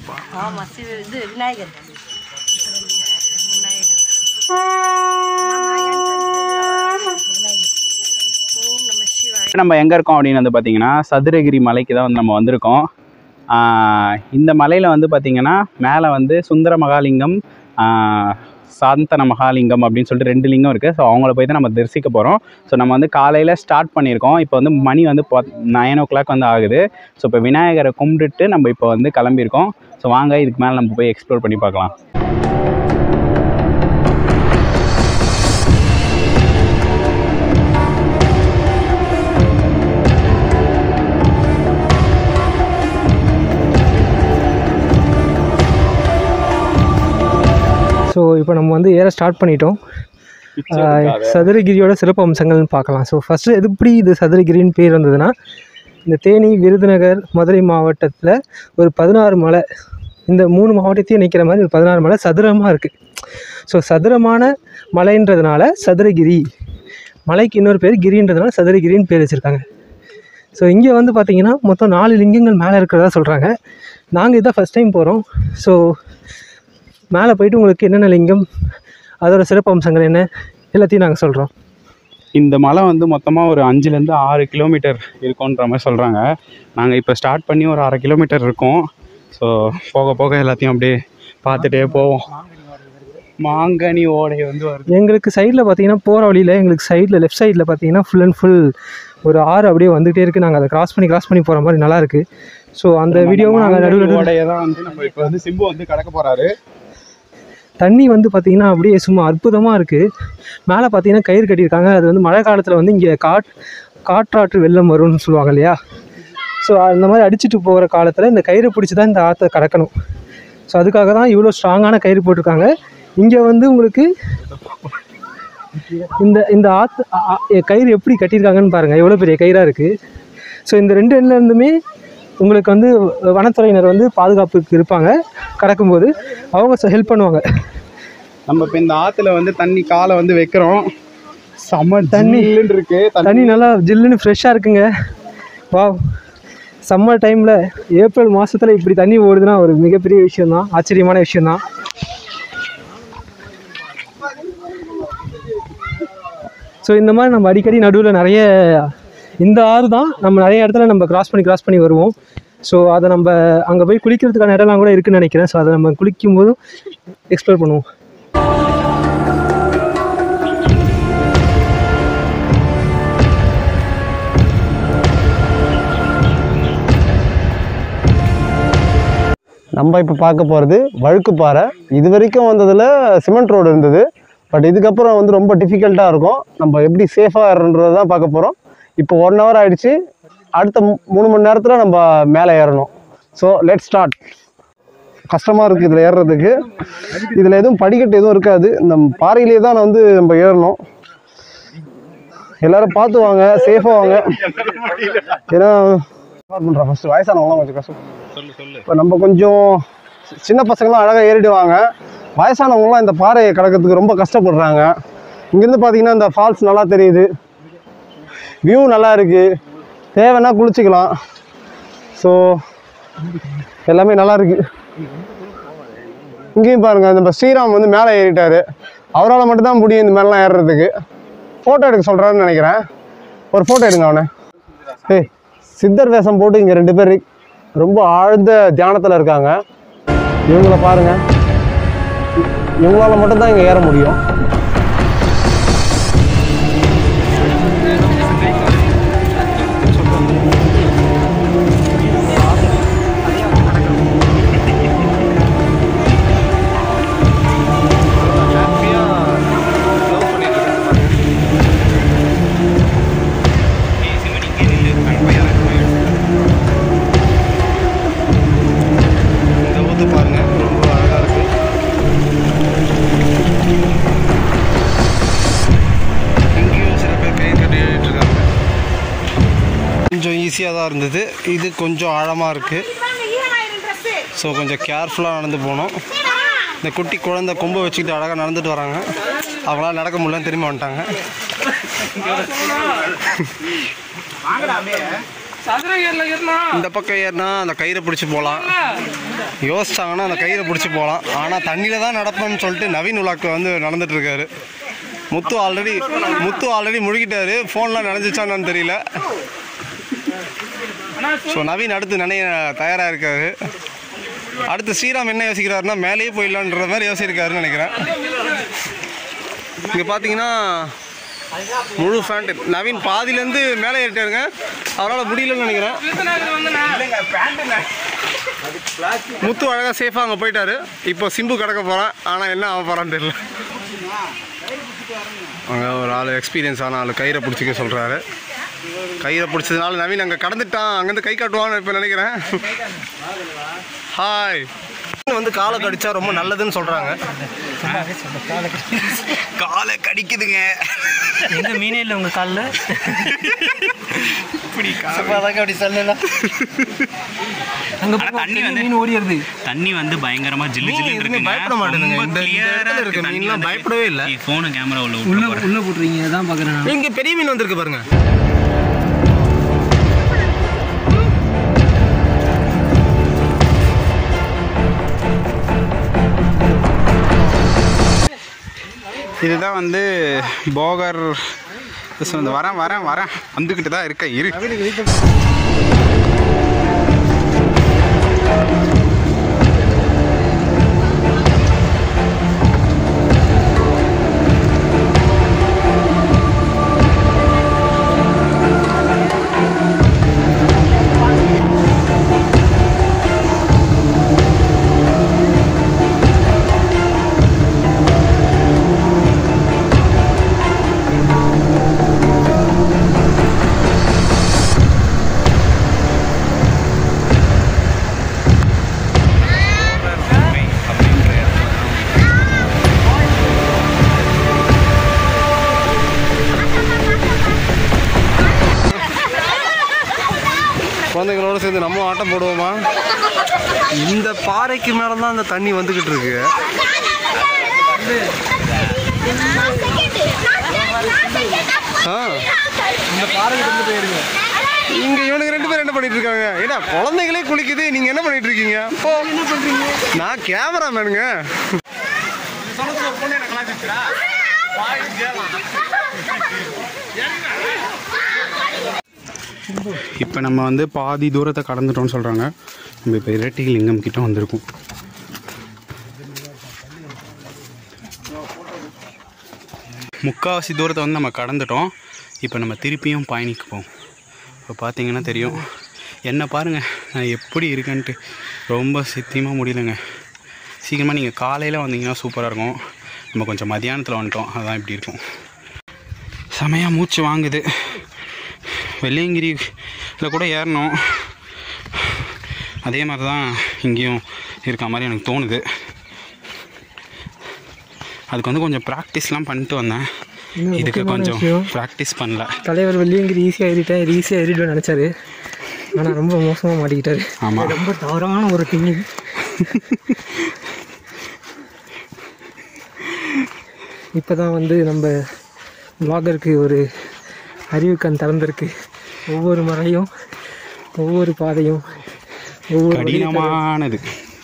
பார்ப்போம் ஆமாம் சிவ இது விநாயகர் நம்ம எங்கே இருக்கோம் அப்படின்னு வந்து பார்த்தீங்கன்னா சதுரகிரி மலைக்கு தான் வந்து நம்ம வந்திருக்கோம் ஆஹ் இந்த மலையில் வந்து பார்த்தீங்கன்னா மேலே வந்து சுந்தர மகாலிங்கம் ஆஹ் சாந்தன மகாலிங்கம் அப்படின்னு சொல்லிட்டு ரெண்டு லிங்கம் இருக்குது ஸோ அவங்கள போய் தான் நம்ம தரிசிக்க போகிறோம் ஸோ நம்ம வந்து காலையில் ஸ்டார்ட் பண்ணியிருக்கோம் இப்போ வந்து மணி வந்து நைன் ஓ கிளாக் வந்து ஆகுது ஸோ இப்போ விநாயகரை கும்பிட்டுட்டு நம்ம இப்போ வந்து கிளம்பியிருக்கோம் ஸோ வாங்க இதுக்கு மேலே நம்ம போய் எக்ஸ்ப்ளோர் பண்ணி பார்க்கலாம் ஸோ இப்போ நம்ம வந்து ஏற ஸ்டார்ட் பண்ணிட்டோம் ஆஹ் சதுரகிரியோட சிறப்பு அம்சங்கள்னு பார்க்கலாம் ஸோ ஃபஸ்ட்டு எப்படி இது சதுரகிரின்னு பேர் வந்ததுன்னா இந்த தேனி விருதுநகர் மதுரை மாவட்டத்தில் ஒரு பதினாறு மலை இந்த மூணு மாவட்டத்தையும் நிற்கிற மாதிரி ஒரு பதினாறு மலை சதுரமாக இருக்குது ஸோ சதுரமான மலைன்றதுனால சதுரகிரி மலைக்கு இன்னொரு பேர் கிரின்றதுனால சதுரகிரின்னு பேர் வச்சுருக்காங்க ஸோ இங்கே வந்து பார்த்தீங்கன்னா மொத்தம் நாலு லிங்கங்கள் மேலே இருக்கிறதா சொல்கிறாங்க நாங்கள் இதான் ஃபஸ்ட் டைம் போகிறோம் ஸோ மேலே போயிட்டு உங்களுக்கு என்னென்ன லிங்கம் அதோட சிறப்பு அம்சங்கள் என்ன எல்லாத்தையும் நாங்கள் சொல்கிறோம் இந்த மலை வந்து மொத்தமாக ஒரு அஞ்சுலேருந்து ஆறு கிலோமீட்டர் இருக்கும்ன்ற மாதிரி சொல்கிறாங்க நாங்கள் இப்போ ஸ்டார்ட் பண்ணி ஒரு அரை கிலோமீட்டர் இருக்கோம் ஸோ போக போக எல்லாத்தையும் அப்படியே பார்த்துட்டே போவோம் மாங்கனி ஓடை வந்து வருது எங்களுக்கு சைடில் பார்த்தீங்கன்னா போகிற வழியில் எங்களுக்கு சைடில் லெஃப்ட் சைடில் பார்த்தீங்கன்னா ஃபுல் அண்ட் ஃபுல் ஒரு ஆறு அப்படியே வந்துகிட்டே இருக்குது நாங்கள் அதை கிராஸ் பண்ணி கிராஸ் பண்ணி போகிற மாதிரி நல்லா இருக்குது ஸோ அந்த வீடியோவும் நாங்கள் நடுவில் நடுவில் ஓடையை தான் வந்து நம்ம இப்போ வந்து சிம்பு வந்து கடக்க போகிறாரு தண்ணி வந்து பார்த்தீங்கன்னா அப்படியே சும்மா அற்புதமாக இருக்குது மேலே பார்த்தீங்கன்னா கயிறு கட்டியிருக்காங்க அது வந்து மழை காலத்தில் வந்து இங்கே காட் காற்றாற்று வெள்ளம் வரும்னு சொல்லுவாங்க இல்லையா ஸோ அந்த மாதிரி அடிச்சுட்டு போகிற காலத்தில் இந்த கயிறு பிடிச்சி தான் இந்த ஆற்றை கடக்கணும் ஸோ அதுக்காக தான் இவ்வளோ ஸ்ட்ராங்கான கயிறு போட்டிருக்காங்க இங்கே வந்து உங்களுக்கு இந்த இந்த ஆத்து ஆ- ஆ- கயிறு எப்படி கட்டியிருக்காங்கன்னு பாருங்கள் எவ்வளோ பெரிய கயிறாக இருக்குது ஸோ இந்த ரெண்டு எண்ணில் இருந்துமே உங்களுக்கு வந்து வனத்துறையினர் வந்து பாதுகாப்புக்கு இருப்பாங்க கடக்கும்போது அவங்க ஹெல்ப் பண்ணுவாங்க நம்ம இப்போ இந்த ஆற்றுல வந்து தண்ணி காலை வந்து வைக்கிறோம் செம தண்ணி. தண்ணி இருக்கு தண்ணி நல்லா ஜில்லுன்னு ஃப்ரெஷ்ஷாக இருக்குங்க வா சம்மர் டைமில் ஏப்ரல் மாதத்தில் இப்படி தண்ணி ஓடுதுன்னா ஒரு மிகப்பெரிய விஷயம்தான் ஆச்சரியமான விஷயம்தான் ஸோ இந்த மாதிரி நம்ம அடிக்கடி நடுவில் நிறைய இந்த ஆறு தான் நம்ம நிறைய இடத்துல நம்ம கிராஸ் பண்ணி கிராஸ் பண்ணி வருவோம் ஸோ அதை நம்ம அங்கே போய் குளிக்கிறதுக்கான இடம்லாம் கூட இருக்குன்னு நினைக்கிறேன் ஸோ அதை நம்ம குளிக்கும் போதும் எக்ஸ்ப்ளோர் பண்ணுவோம் நம்ம இப்போ பார்க்க போகிறது வழுக்குப்பாறை இது வரைக்கும் வந்ததில் சிமெண்ட் ரோடு இருந்தது பட் இதுக்கப்புறம் வந்து ரொம்ப டிஃபிகல்ட்டாக இருக்கும் நம்ம எப்படி சேஃபாக ஏறன்றதை தான் பார்க்க போகிறோம் இப்போ ஒன் ஹவர் ஆயிடுச்சு அடுத்த மூ- மூணு மணி நேரத்தில் நம்ம மேலே ஏறணும் ஸோ லெட் ஸ்டார்ட் கஷ்டமாக இருக்குது இதில் ஏறுறதுக்கு இதில் எதுவும் படிக்கட்டு எதுவும் இருக்காது இந்த பாறையிலே தான் வந்து நம்ம ஏறணும் எல்லாரும் பார்த்து வாங்க சேஃபாக வாங்க ஏன்னா பண்ணுறேன் ஃபஸ்ட்டு வயசானவங்களாம் கொஞ்சம் கஷ்டம் இப்போ நம்ம கொஞ்சம் சி- சின்ன பசங்களாம் அழகாக ஏறிடுவாங்க வயசானவங்களாம் இந்த பாறையை கடக்கிறதுக்கு ரொம்ப கஷ்டப்படுறாங்க இங்கேருந்து பார்த்தீங்கன்னா இந்த ஃபால்ஸ் நல்லா தெரியுது வியூ நல்லா இருக்குது தேவைன்னா குளிச்சுக்கலாம் ஸோ எல்லாமே நல்லா இருக்கு இங்கேயும் பாருங்க நம்ம ஸ்ரீராம் வந்து மேலே ஏறிட்டாரு அவரால் மட்டும்தான் முடியும் இந்த மாதிரிலாம் ஏறுறதுக்கு ஃபோட்டோ எடுக்க சொல்கிறாருன்னு நினைக்கிறேன் ஒரு ஃபோட்டோ எடுங்க அவனை ஏய் சித்தர் வேஷம் போட்டு இங்கே ரெண்டு பேர் ரொம்ப ஆழ்ந்த தியானத்தில் இருக்காங்க இவங்கள பாருங்க இவங்களால மட்டும்தான் இங்கே ஏற முடியும் இந்த ஊத்து பாருங்க ரொம்ப அழகா இருக்கு இங்கேயும் சில பேர் கை கட்டி எழுதிட்டு இருக்காங்க கொஞ்சம் ஈஸியாக தான் இருந்தது இது கொஞ்சம் ஆழமாக இருக்கு ஸோ கொஞ்சம் கேர்ஃபுல்லாக நடந்து போகணும் இந்த குட்டி குழந்தை கொம்பை வச்சுக்கிட்டு அழகாக நடந்துட்டு வராங்க அவங்களால நடக்க முடியலன்னு திரும்பி வந்துட்டாங்க இந்த பக்கம் ஏறினா அந்த கயிறை பிடிச்சி போகலாம் யோசிச்சாங்கன்னா அந்த கயிறை பிடிச்சி போகலாம் ஆனால் தண்ணியில் தான் நடப்பேன்னு சொல்லிட்டு நவீன் உலாக்கு வந்து நடந்துட்டு இருக்காரு முத்து ஆல்ரெடி முத்து ஆல்ரெடி முழுகிட்டாரு ஃபோன்லாம் நினைஞ்சிச்சான்னு தெரியல ஸோ நவீன் அடுத்து நினைய தயாராக இருக்காரு அடுத்து ஸ்ரீராம் என்ன யோசிக்கிறாருன்னா மேலேயே போயிடலான்ற மாதிரி யோசிச்சிருக்காருன்னு நினைக்கிறேன் இங்கே பார்த்தீங்கன்னா முழு ஃபேண்ட் நவீன் பாதியிலேருந்து மேலே ஏறிட்டாருங்க அவரால் முடியலன்னு நினைக்கிறேன் முத்து அழகாக சேஃபாக அங்கே போயிட்டாரு இப்போ சிம்பு கிடக்க போகிறான் ஆனால் என்ன ஆக போகிறான்னு தெரியல அங்கே ஒரு ஆள் எக்ஸ்பீரியன்ஸ் ஆன ஆள் கயிறை பிடிச்சிக்க சொல்கிறாரு கயிறை பிடிச்சதுனால நவீன் அங்கே கடந்துட்டான் அங்கேருந்து கை காட்டுவான்னு இப்போ நினைக்கிறேன் ஹாய் வந்து காலை கடிச்சா ரொம்ப நல்லதுன்னு சொல்கிறாங்க காலை கடிக்குதுங்க எங்க மீனே இல்லை உங்க காலில் அப்படி சொல்லலாம் அங்க ஆனா தண்ணி வந்து- மீன் ஓடிடுது தண்ணி வந்து பயங்கரமா ஜில்லு மீன் ஜில்லு எதுவுமே பயப்பட மாட்டேங்குதுங்க. இந்த- இந்த இடத்துல இருக்க மீன்லாம் பயப்படவே இல்ல. ஃபோனு கேமரா உள்ள உள்ள விட்டு உள்ள போட்டுறீங்க அதான் பாக்குறேன் நான். இங்கே பெரிய மீன் வந்திருக்கு பாருங்க இதுதான் வந்து போகர் வந்து வரேன் வரேன் வரேன் வந்துக்கிட்டு தான் இருக்க இரு குழந்தைங்களோட சேர்ந்து நம்ம ஆட்டம் போடுவோமா இந்த பாறைக்கு மேலே தான் அந்த தண்ணி வந்துக்கிட்டு இருக்கு ஆ இங்க இவனுக்கு ரெண்டு பேரும் என்ன பண்ணிட்டு இருக்காங்க ஏடா குழந்தைகளே குளிக்குது நீங்க என்ன பண்ணிட்டு இருக்கீங்க போ நான் கேமராமேனுங்க இப்போ நம்ம வந்து பாதி தூரத்தை கடந்துட்டோம்னு சொல்கிறாங்க நம்ம இப்போ இரட்டை லிங்கம் கிட்ட வந்திருக்கோம் முக்காவாசி தூரத்தை வந்து நம்ம கடந்துட்டோம் இப்போ நம்ம திருப்பியும் பயணிக்கு போவோம் இப்போ பார்த்தீங்கன்னா தெரியும் என்ன பாருங்கள் நான் எப்படி இருக்கேன்ட்டு ரொம்ப சத்தியமாக முடியலங்க சீக்கிரமாக நீங்கள் காலையில் வந்தீங்கன்னா சூப்பராக இருக்கும் நம்ம கொஞ்சம் மதியானத்தில் வந்துட்டோம் அதான் இப்படி இருக்கும் செமையாக மூச்சு வாங்குது வெள்ளையங்கிரியில் கூட ஏறணும் அதே மாதிரி தான் இங்கேயும் இருக்க மாதிரி எனக்கு தோணுது அதுக்கு வந்து கொஞ்சம் ப்ராக்டிஸ்லாம் பண்ணிட்டு வந்தேன் இன்னும் இதுக்கு முக்கியமான கொஞ்சம் விஷயம். ப்ராக்டிஸ் பண்ணல தலைவர் வெள்ளியங்கிரி ஈஸியாக ஏறிட்டேன் ஈஸியாக ஏறிடுவேன் நினச்சாரு ஆனால் ரொம்ப மோசமாக மாட்டிக்கிட்டாரு ஆமாம் ரொம்ப தவறான ஒரு டீம் இப்போ தான் வந்து நம்ம பிளாகருக்கு ஒரு அறிவு கண் திறந்திருக்கு ஒவ்வொரு மலையும் ஒவ்வொரு பாதையும் ஒவ்வொரு வழியை தரும். கடினமானது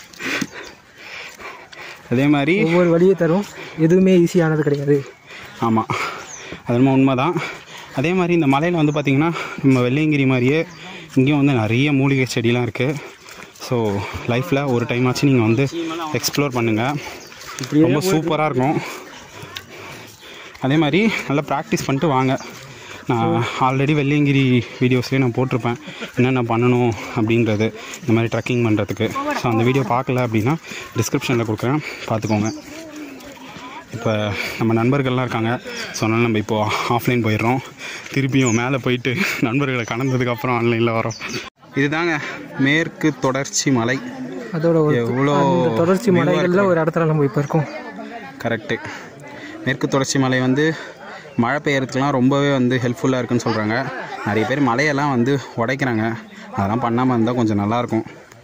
அதே மாதிரி ஒவ்வொரு வழியை தரும் எதுவுமே ஈஸியானது கிடையாது ஆமாம் அது என்னமோ உண்மைதான் அதே மாதிரி இந்த மலையில் வந்து பார்த்திங்கன்னா நம்ம வெள்ளையங்கிரி மாதிரியே இங்கேயும் வந்து நிறைய மூலிகை செடிலாம் இருக்குது ஸோ லைஃப்பில் ஒரு டைம் ஆச்சு நீங்கள் வந்து எக்ஸ்ப்ளோர் பண்ணுங்கள் ரொம்ப சூப்பராக இருக்கும் அதே மாதிரி நல்லா ப்ராக்டிஸ் பண்ணிட்டு வாங்க நான் ஆல்ரெடி வெள்ளையங்கிரி வீடியோஸ்லேயே நான் போட்டிருப்பேன் என்னென்ன பண்ணணும் அப்படின்றது இந்த மாதிரி ட்ரெக்கிங் பண்ணுறதுக்கு ஸோ அந்த வீடியோ பார்க்கல அப்படின்னா டிஸ்கிரிப்ஷனில் கொடுக்குறேன் பார்த்துக்கோங்க இப்போ நம்ம நண்பர்கள்லாம் இருக்காங்க ஸோ அதனால் நம்ம இப்போது ஆஃப்லைன் போயிடுறோம் திருப்பியும் மேலே போயிட்டு நண்பர்களை கடந்ததுக்கப்புறம் ஆன்லைனில் வரோம் இதுதாங்க மேற்கு தொடர்ச்சி மலை அதோட ஒரு எவ்வளோ அந்த தொடர்ச்சி view-ஆ மலைகளில் இருக்கு. ஒரு இடத்துல நம்ம இப்போ இருக்கோம் கரெக்டு மேற்கு தொடர்ச்சி மலை வந்து மழை பெய்யறதுக்கெலாம் ரொம்பவே வந்து ஹெல்ப்ஃபுல்லாக இருக்குன்னு சொல்கிறாங்க நிறைய பேர் மலையெல்லாம் வந்து உடைக்கிறாங்க அதெல்லாம் பண்ணாமல் இருந்தால் கொஞ்சம் நல்லாயிருக்கும்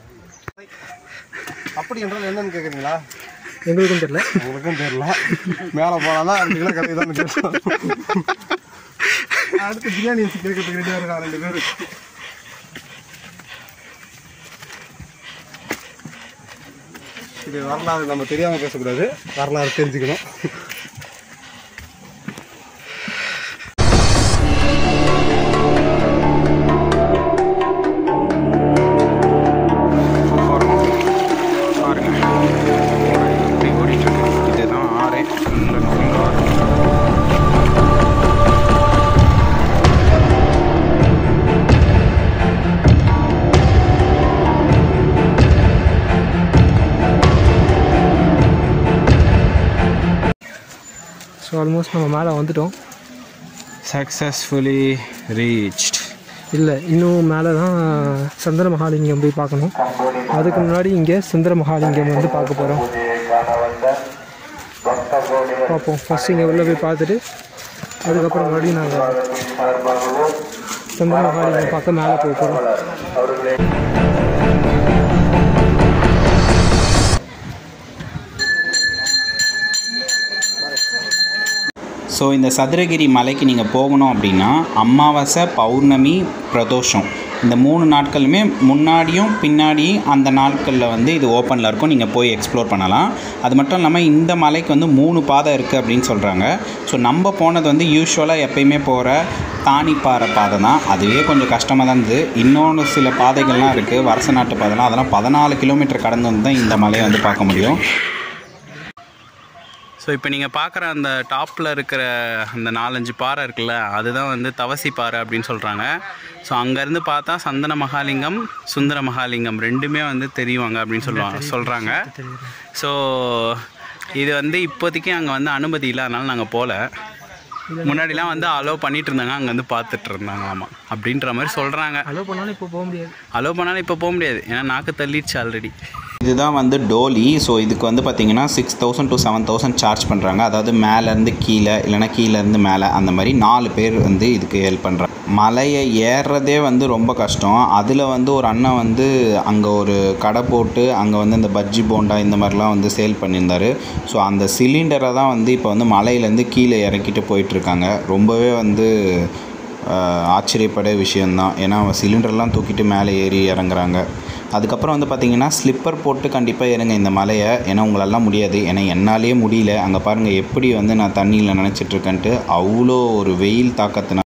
அப்படி என்றால் என்னன்னு கேட்குறீங்களா எங்களுக்கும் தெரியல உங்களுக்கும் தெரியல மேலே போனால் தான் அடுத்த கதை தான் கேட்கும் அடுத்து பிரியாணி வச்சு கேட்கறதுக்கு ரெடியாக இருக்கா ரெண்டு பேர் இது வரலாறு நம்ம தெரியாமல் பேசக்கூடாது வரலாறு தெரிஞ்சுக்கணும் பாருங்க இப்படி ஓடிட்டு இருக்கு. இதுதான் ஆறே full and full ஆறு. ஸோ ஆல்மோஸ்ட் நம்ம மேலே வந்துட்டோம் successfully reached இல்லை இன்னும் மேலே தான் சந்திர மகாலிங்கம் போய் பார்க்கணும் அதுக்கு முன்னாடி இங்கே சுந்தர மகாலிங்கம் வந்து பார்க்க போகிறோம் பார்ப்போம் ஃபஸ்ட்டு இங்கே உள்ளே போய் பார்த்துட்டு அதுக்கப்புறம் மறுபடியும் நாங்கள் சந்திர மகாலிங்கம் பார்க்க மேலே போக போகிறோம் ஸோ இந்த சதுரகிரி மலைக்கு நீங்கள் போகணும் அப்படின்னா அமாவாசை பௌர்ணமி பிரதோஷம் இந்த மூணு நாட்களுமே முன்னாடியும் பின்னாடியும் அந்த நாட்களில் வந்து இது ஓப்பனில் இருக்கும் நீங்கள் போய் எக்ஸ்ப்ளோர் பண்ணலாம் அது மட்டும் இல்லாமல் இந்த மலைக்கு வந்து மூணு பாதை இருக்குது அப்படின்னு சொல்கிறாங்க ஸோ நம்ம போனது வந்து யூஸ்வலாக எப்பயுமே போகிற தானிப்பாறை பாதை தான் அதுவே கொஞ்சம் கஷ்டமாக தான் இருந்தது இன்னொன்று சில பாதைகள்லாம் இருக்குது வருஷ நாட்டு பாதைலாம் அதெல்லாம் பதினாலு கிலோமீட்டர் கடந்து வந்து தான் இந்த மலையை வந்து பார்க்க முடியும் ஸோ இப்போ நீங்கள் பார்க்குற அந்த டாப்பில் இருக்கிற அந்த நாலஞ்சு பாறை இருக்குல்ல அதுதான் வந்து தவசி பாறை அப்படின்னு சொல்கிறாங்க ஸோ அங்கேருந்து பார்த்தா சந்தன மகாலிங்கம் சுந்தர மகாலிங்கம் ரெண்டுமே வந்து தெரியுவாங்க அப்படின்னு சொல்லுவாங்க சொல்கிறாங்க ஸோ இது வந்து இப்போதைக்கு அங்கே வந்து அனுமதி இல்லை அதனால நாங்கள் போகல முன்னாடிலாம் வந்து அலோவ் பண்ணிட்டு இருந்தாங்க அங்கே வந்து பார்த்துட்டு இருந்தாங்க ஆமாம் அப்படின்ற மாதிரி சொல்கிறாங்க அலோவ் பண்ணாலும் இப்போ போக முடியாது அலோவ் பண்ணாலும் இப்போ போக முடியாது ஏன்னா நாக்கு தள்ளிடுச்சு ஆல்ரெடி இதுதான் வந்து டோலி ஸோ இதுக்கு வந்து பார்த்தீங்கன்னா six thousand to seven thousand charge பண்ணுறாங்க அதாவது மேலேருந்து கீழே இல்லைன்னா கீழேருந்து மேலே அந்த மாதிரி நாலு பேர் வந்து இதுக்கு ஹெல்ப் பண்ணுறாங்க மலையை ஏறுறதே வந்து ரொம்ப கஷ்டம் அதில் வந்து ஒரு அண்ணன் வந்து அங்கே ஒரு கடை போட்டு அங்கே வந்து இந்த பஜ்ஜி போண்டா இந்த மாதிரிலாம் வந்து சேல் பண்ணியிருந்தாரு ஸோ அந்த சிலிண்டரை தான் வந்து இப்போ வந்து மலையிலேருந்து கீழே இறக்கிட்டு போயிட்டுருக்காங்க ரொம்பவே வந்து ஆஹ், ஆச்சரியப்பட விஷயந்தான் ஏன்னா அவன் சிலிண்டர்லாம் தூக்கிட்டு மேலே ஏறி இறங்குறாங்க அதுக்கப்புறம் வந்து பார்த்தீங்கன்னா ஸ்லிப்பர் போட்டு கண்டிப்பாக இறங்க இந்த மலையை ஏன்னா உங்களெல்லாம் முடியாது ஏன்னா என்னாலே முடியல அங்கே பாருங்கள் எப்படி வந்து நான் தண்ணியில் நினச்சிட்ருக்கேன்ட்டு அவ்வளோ ஒரு வெயில் தாக்கத்தினால